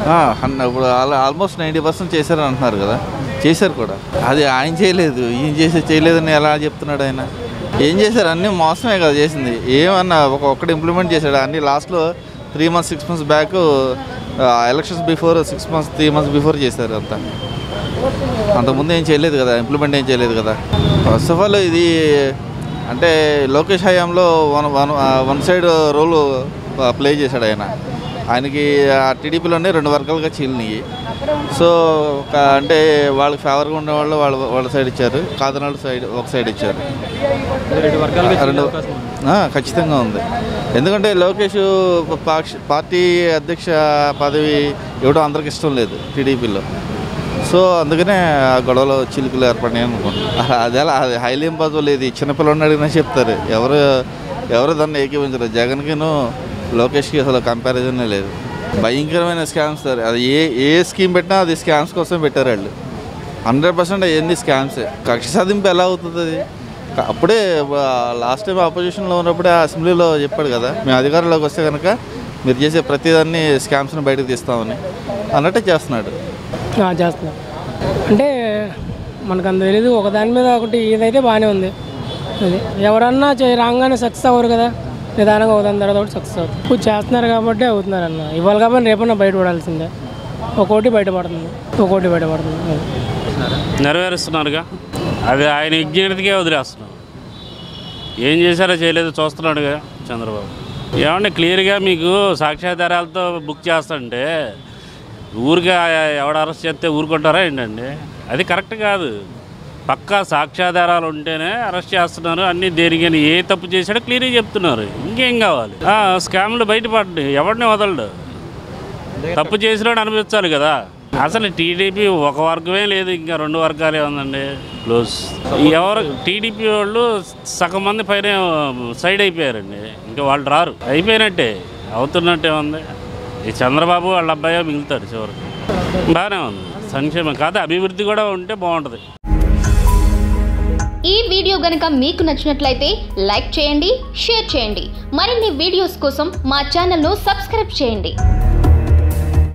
ఆ, హన్- ఇప్పుడు all- almost ninety percent చేశారని అంటున్నారు కదా చేశారు కూడా అది ఆయన చేయలేదు ఈయన చేసి చేయలేదని ఎలా చెప్తున్నాడు ఆయన ఏం చేశారు అన్నీ మోసమే కదా చేసింది ఏమన్నా ఒక ఒక్కటి ఇంప్లిమెంట్ చేశాడు అన్ని లాస్ట్లో three months six months back elections before six months three months before చేశారు అంతా అంతకుముందు ఏం చేయలేదు కదా ఇంప్లిమెంట్ ఏం చేయలేదు కదా ఫస్ట్ ఆఫ్ ఆల్ ఇది అంటే లోకేష్ హయాంలో one one one side role play చేశాడు ఆయన ఆయనకి ఆ టీడీపీలోనే రెండు వర్గాలుగా చీలినాయి సో ఒక అంటే వాళ్ళకి ఫేవర్గా ఉండేవాళ్ళు వాళ్ళ వాళ్ళ సైడ్ ఇచ్చారు కాదనాడు సైడ్ ఒక సైడ్ ఇచ్చారు రెండు వర్గాలుగా రెండు ఆ, ఖచ్చితంగా ఉంది ఎందుకంటే లోకేష్ పాక్ష- పార్టీ అధ్యక్ష పదవి ఇవ్వడం అందరికి ఇష్టం లేదు టీడీపీలో సో అందుకనే ఆ గొడవలో చిలుకలు ఏర్పడినాయి అనుకుంటున్నాను అది ఎలా అది హైలీ ఇంపాసిబుల్ ఇది చిన్నపిల్లడిని అడిగినా చెప్తారు ఎవరు ఎవరు దాన్ని ఏకీపించరు జగన్కిను లోకేష్కి అసలు కంపారిజనే లేదు భయంకరమైన స్కామ్స్ సార్ అది ఏ ఏ స్కీమ్ పెట్టినా అది స్కామ్స్ కోసం పెట్టారు వాళ్ళు హండ్రెడ్ పర్సెంట్ ఏంది స్కామ్స్ కక్ష సాధింపు ఎలా అవుతుంది అది క- అప్పుడే లాస్ట్ టైం ఆపోజిషన్లో ఉన్నప్పుడే ఆ అసెంబ్లీలో చెప్పాడు కదా మేము అధికారంలోకి వస్తే కనుక మీరు చేసే ప్రతిదాన్ని స్కామ్స్ని బయటకు తీస్తామని అన్నట్టే చేస్తున్నాడు ఆ, చేస్తున్నాం అంటే మనకు అంత తెలియదు ఒక దాని మీద ఒకటి ఏదైతే బాగానే ఉంది అది ఎవరన్నా చే రాగానే సక్సెస్ అవ్వరు కదా నిదానంగా అవుతుంది తర్వాత ఒకటి సక్సెస్ అవుతుంది ఇప్పుడు చేస్తున్నారు కాబట్టి అవుతున్నారు అన్న ఇవాళ కాబట్టి రేపన్నా బయటపడాల్సిందే ఒక్కోటి బయటపడుతుంది ఒక్కోటి బయటపడుతుంది అది. నెరవేరుస్తున్నారుగా అది ఆయన విజ్ఞానికే వదిలేస్తున్నారు ఏం చేశారో చేయలేదో చూస్తున్నాడుగా చంద్రబాబు ఏమంటే క్లియర్గా మీకు సాక్ష్యాధారాలతో బుక్ చేస్తుంటే ఊరికే ఎవడ అరెస్ట్ చేస్తే ఊరుకుంటారా ఏంటండి అది కరెక్ట్ కాదు పక్కా సాక్ష్యాధారాలు ఉంటేనే అరెస్ట్ చేస్తున్నారు అన్నీ దేనికని ఏ తప్పు చేశాడో క్లియర్గా చెప్తున్నారు ఇంకేం కావాలి ఆ, స్కామ్లు బయటపడ్డాయి ఎవరిని వదలడు తప్పు చేసినాడు అనిపించాలి కదా అసలు టీడీపీ ఒక వర్గమే లేదు ఇంకా రెండు వర్గాలే ఉందండి క్లోజ్ ఎవరు టీడీపీ వాళ్ళు సగం మంది పైన సైడ్ అయిపోయారండి ఇంకా వాళ్ళు రారు అయిపోయినట్టే అవుతున్నట్టే ఉంది ఈ చంద్రబాబు వాళ్ళ అబ్బాయే మిగులుతాడు చివరికి బాగానే ఉంది సంక్షేమం కాదు అభివృద్ధి కూడా ఉంటే బాగుంటుంది ఈ వీడియో గనుక మీకు నచ్చినట్లయితే లైక్ చేయండి షేర్ చేయండి మరిన్ని వీడియోస్ కోసం మా ఛానల్ను సబ్స్క్రైబ్ చేయండి